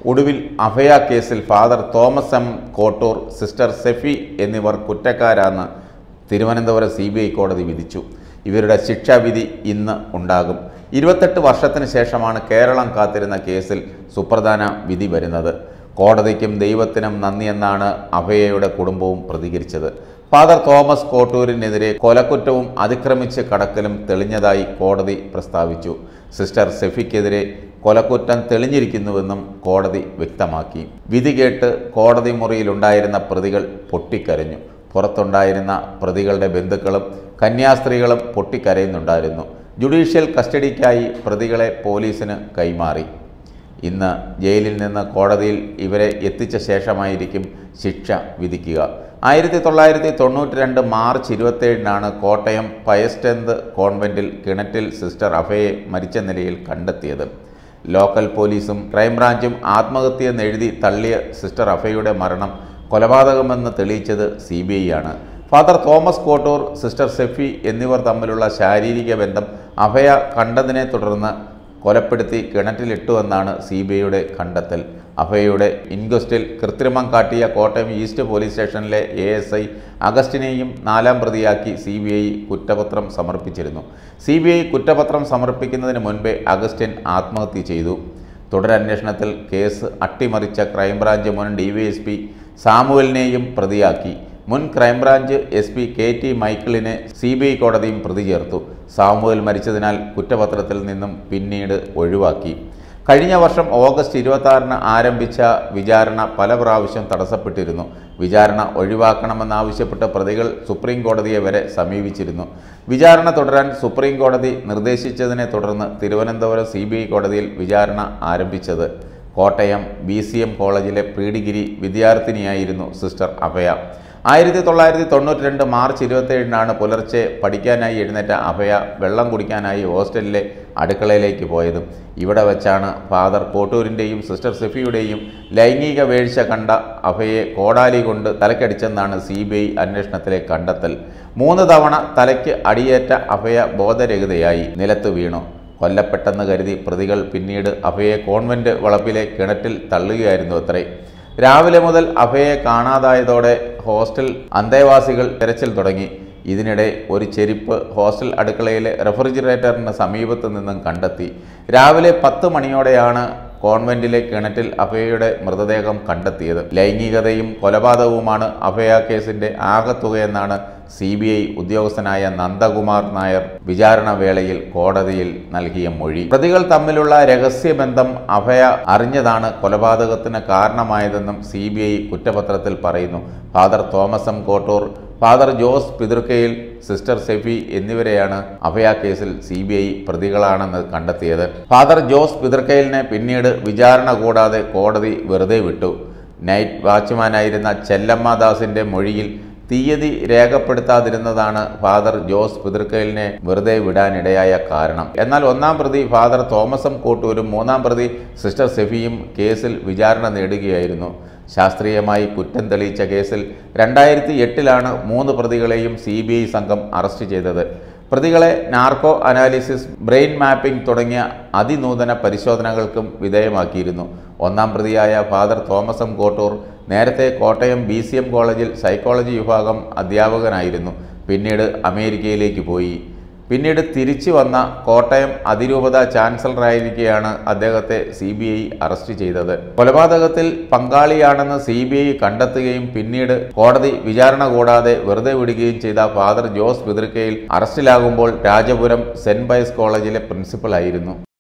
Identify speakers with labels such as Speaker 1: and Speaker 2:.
Speaker 1: ഒടുവിൽ അഭയ കേസിൽ father Thomas M Kottoor sister Sephy എന്നിവർ കുറ്റക്കാരാന്ന് തിരുവനന്തപുരം സി ബി ഐ കോടതി വിധിച്ചു ഇവരുടെ ശിക്ഷാവിധി ഇന്ന് ഉണ്ടാകും ഇരുപത്തെട്ട് വർഷത്തിന് ശേഷമാണ് കേരളം കാത്തിരുന്ന കേസിൽ സുപ്രധാന വിധി വരുന്നത് കോടതിക്കും ദൈവത്തിനും നന്ദിയെന്നാണ് അഭയയുടെ കുടുംബവും പ്രതികരിച്ചത് ഫാദർ തോമസ് കോട്ടൂരിനെതിരെ കൊലക്കുറ്റവും അതിക്രമിച്ച് കടക്കലും തെളിഞ്ഞതായി കോടതി പ്രസ്താവിച്ചു സിസ്റ്റർ സെഫിക്കെതിരെ കൊലക്കുറ്റം തെളിഞ്ഞിരിക്കുന്നുവെന്നും കോടതി വ്യക്തമാക്കി വിധി കേട്ട് കോടതി മുറിയിലുണ്ടായിരുന്ന പ്രതികൾ പൊട്ടിക്കരഞ്ഞു പുറത്തുണ്ടായിരുന്ന പ്രതികളുടെ ബന്ധുക്കളും കന്യാസ്ത്രീകളും പൊട്ടിക്കരയുന്നുണ്ടായിരുന്നു ജുഡീഷ്യൽ കസ്റ്റഡിക്കായി പ്രതികളെ പോലീസിന് കൈമാറി ഇന്ന് ജയിലിൽ നിന്ന് കോടതിയിൽ ഇവരെ എത്തിച്ച ശേഷമായിരിക്കും ശിക്ഷ വിധിക്കുക ആയിരത്തി തൊള്ളായിരത്തി തൊണ്ണൂറ്റി രണ്ട് മാർച്ച് ഇരുപത്തേഴിനാണ് കോട്ടയം പയസ്റ്റെന്ത് കോൺവെൻറ്റിൽ കിണറ്റിൽ സിസ്റ്റർ അഭയെ മരിച്ച നിലയിൽ കണ്ടെത്തിയത് ലോക്കൽ പോലീസും ക്രൈംബ്രാഞ്ചും ആത്മഹത്യയെന്ന് എഴുതി തള്ളിയ സിസ്റ്റർ അഭയുടെ മരണം കൊലപാതകമെന്ന് തെളിയിച്ചത് സി ബി ഐ ആണ് father Thomas Kottoor sister Sephy എന്നിവർ തമ്മിലുള്ള ശാരീരിക ബന്ധം അഭയ കണ്ടതിനെ തുടർന്ന് കൊലപ്പെടുത്തി കിണറ്റിലിട്ടുവെന്നാണ് സി ബി ഐയുടെ കണ്ടെത്തൽ അഭയയുടെ ഇൻക്വസ്റ്റിൽ കൃത്രിമം കാട്ടിയ കോട്ടയം ഈസ്റ്റ് പോലീസ് സ്റ്റേഷനിലെ എ എസ് ഐ അഗസ്റ്റിനെയും നാലാം പ്രതിയാക്കി സി ബി ഐ കുറ്റപത്രം സമർപ്പിച്ചിരുന്നു സി ബി ഐ കുറ്റപത്രം സമർപ്പിക്കുന്നതിന് മുൻപേ അഗസ്റ്റിൻ ആത്മഹത്യ ചെയ്തു തുടരന്വേഷണത്തിൽ കേസ് അട്ടിമറിച്ച ക്രൈംബ്രാഞ്ച് മുൻ ഡിവൈഎസ്പി സാമുവലിനെയും പ്രതിയാക്കി മുൻ crime branch S P K T മൈക്കിളിനെ സി ബി ഐ കോടതിയും പ്രതി ചേർത്തു സാമുവൽ മരിച്ചതിനാൽ കുറ്റപത്രത്തിൽ നിന്നും പിന്നീട് ഒഴിവാക്കി കഴിഞ്ഞ വർഷം ഓഗസ്റ്റ് ഇരുപത്തി ആരംഭിച്ച വിചാരണ പല പ്രാവശ്യം തടസ്സപ്പെട്ടിരുന്നു വിചാരണ ഒഴിവാക്കണമെന്നാവശ്യപ്പെട്ട് പ്രതികൾ സുപ്രീം കോടതിയെ വരെ സമീപിച്ചിരുന്നു വിചാരണ തുടരാൻ സുപ്രീം കോടതി നിർദ്ദേശിച്ചതിനെ തുടർന്ന് തിരുവനന്തപുരം സി കോടതിയിൽ വിചാരണ ആരംഭിച്ചത് കോട്ടയം ബി സി എം കോളേജിലെ പ്രീ ഡിഗ്രി വിദ്യാർത്ഥിനിയായിരുന്നു സിസ്റ്റർ അഭയ ആയിരത്തി തൊള്ളായിരത്തി തൊണ്ണൂറ്റി രണ്ട് മാർച്ച് ഇരുപത്തേഴിനാണ് പുലർച്ചെ പഠിക്കാനായി എഴുന്നേറ്റ അഭയ വെള്ളം കുടിക്കാനായി ഹോസ്റ്റലിലെ അടുക്കളയിലേക്ക് പോയത് ഇവിടെ വെച്ചാണ് ഫാദർ കോട്ടൂരിൻ്റെയും സിസ്റ്റർ സെഫിയുടെയും ലൈംഗിക വീഴ്ച കണ്ട അഭയെ കോടാലി കൊണ്ട് തലക്കടിച്ചെന്നാണ് സി ബി ഐ അന്വേഷണത്തിലെ കണ്ടെത്തൽ മൂന്ന് തവണ തലയ്ക്ക് അടിയേറ്റ അഭയ ബോധരഹിതയായി നിലത്ത് വീണു കൊല്ലപ്പെട്ടെന്ന് കരുതി പ്രതികൾ പിന്നീട് അഭയെ കോൺവെന്റ് വളപ്പിലെ കിണറ്റിൽ തള്ളുകയായിരുന്നു അത്രേ രാവിലെ മുതൽ അഭയെ കാണാതായതോടെ ഹോസ്റ്റൽ അന്തേവാസികൾ തെരച്ചിൽ തുടങ്ങി ഇതിനിടെ ഒരു ചെരുപ്പ് ഹോസ്റ്റൽ അടുക്കളയിലെ റെഫ്രിജറേറ്ററിന് സമീപത്തു നിന്നും കണ്ടെത്തി രാവിലെ പത്ത് മണിയോടെയാണ് കോൺവെന്റിലെ കിണറ്റിൽ അഭയയുടെ മൃതദേഹം കണ്ടെത്തിയത് ലൈംഗികതയും കൊലപാതകവുമാണ് അഭയ കേസിന്റെ ആകത്തുകയെന്നാണ് സി ബി ഐ ഉദ്യോഗസ്ഥനായ നന്ദകുമാർ നായർ വിചാരണ വേളയിൽ കോടതിയിൽ നൽകിയ മൊഴി പ്രതികൾ തമ്മിലുള്ള രഹസ്യബന്ധം അഭയ അറിഞ്ഞതാണ് കൊലപാതകത്തിന് കാരണമായതെന്നും സി ബി ഐ കുറ്റപത്രത്തിൽ പറയുന്നു father Thomas M Kottoor father Jose Puthrukkayil sister Sephy എന്നിവരെയാണ് അഭയ കേസിൽ സി ബി ഐ പ്രതികളാണെന്ന് കണ്ടെത്തിയത് ഫാദർ ജോസ് പിതൃക്കയിലിനെ പിന്നീട് വിചാരണ കൂടാതെ കോടതി വെറുതെ വിട്ടു നൈറ്റ് വാച്ച്മാനായിരുന്ന ചെല്ലമ്മ ദാസിന്റെ മൊഴിയിൽ തീയതി രേഖപ്പെടുത്താതിരുന്നതാണ് ഫാദർ ജോസ് പിതൃക്കയിലിനെ വെറുതെ വിടാനിടയായ കാരണം എന്നാൽ ഒന്നാം പ്രതി ഫാദർ തോമസ് എം കോട്ടൂരും മൂന്നാം പ്രതി സിസ്റ്റർ സെഫിയും കേസിൽ വിചാരണ നേടുകയായിരുന്നു ശാസ്ത്രീയമായി കുറ്റം തെളിയിച്ച കേസിൽ രണ്ടായിരത്തി എട്ടിലാണ് മൂന്ന് പ്രതികളെയും സി ബി ഐ സംഘം അറസ്റ്റ് ചെയ്തത് പ്രതികളെ നാർക്കോ അനാലിസിസ് ബ്രെയിൻ മാപ്പിംഗ് തുടങ്ങിയ അതിനൂതന പരിശോധനകൾക്കും വിധേയമാക്കിയിരുന്നു ഒന്നാം പ്രതിയായ ഫാദർ തോമസ് എം കോട്ടൂർ നേരത്തെ കോട്ടയം ബി സി എം കോളേജിൽ സൈക്കോളജി വിഭാഗം അധ്യാപകനായിരുന്നു പിന്നീട് അമേരിക്കയിലേക്ക് പോയി പിന്നീട് തിരിച്ചു വന്ന കോട്ടയം അതിരൂപത ചാൻസലറായിരിക്കെയാണ് അദ്ദേഹത്തെ സി ബി ഐ അറസ്റ്റ് ചെയ്തത് കൊലപാതകത്തിൽ പങ്കാളിയാണെന്ന് സി ബി ഐ കണ്ടെത്തുകയും പിന്നീട് കോടതി വിചാരണ കൂടാതെ വെറുതെ വിടുകയും ചെയ്ത ഫാദർ ജോസ് പിതൃക്കയിൽ അറസ്റ്റിലാകുമ്പോൾ രാജപുരം സെന്റ് പയസ് കോളേജിലെ പ്രിൻസിപ്പൽ ആയിരുന്നു